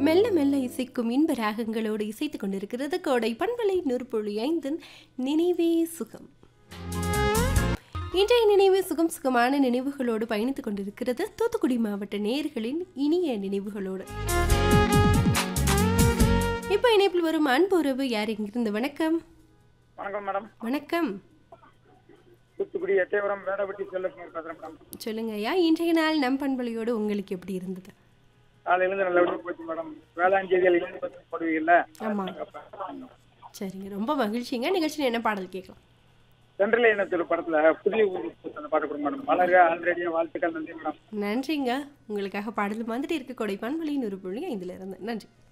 மெல்ல மெல்ல இசைக்கும் இன்ப ராகங்களோடு இசைத்துக் கொண்டிருக்கிறது கோடை பண்பலை நூற்பொழி ஐந்தின் நினைவே சுகம் இன்றைய நினைவு சுகம் சுகமான நினைவுகளோடு பயணித்துக் கொண்டிருக்கிறது தூத்துக்குடி மாவட்ட நேயர்களின் இனிய நினைவுகளோடு இப்போ இணைப்பில் வரும் அன்பு உறவு யார் இங்கிருந்து வணக்கம் வணக்கம் மேடம் வணக்கம் தூத்துக்குடி எட்டயபுரம் வேடப்பட்டி செல்லக்குமார் பேசுறேன் மேடம் சொல்லுங்க ஐயா இன்றைய நாள் நம் பண்பலையோடு உங்களுக்கு எப்படி இருந்தது காலையிலேருந்து நல்லபடியாக போச்சு மேடம் வேளாண் செய்திகள் இருந்து பற்றி போடுவீங்கல்ல ஆமாம் சரிங்க ரொம்ப மகிழ்ச்சிங்க நிகழ்ச்சியில் என்ன பாடல் கேட்கலாம் சென்ட்ரல் இனத்தில் படத்துல புதிய ஊர் அந்த பாட்டு கொடுங்க மேடம் மலர்க ஆல்ரெடியா வாழ்த்துக்கள் நன்றி மேடம் நன்றிங்க உங்களுக்காக பாடல் மாதிரி இருக்க கொடை பண்பலையின் ஒரு புள்ளி ஐந்துல இருந்து நன்றி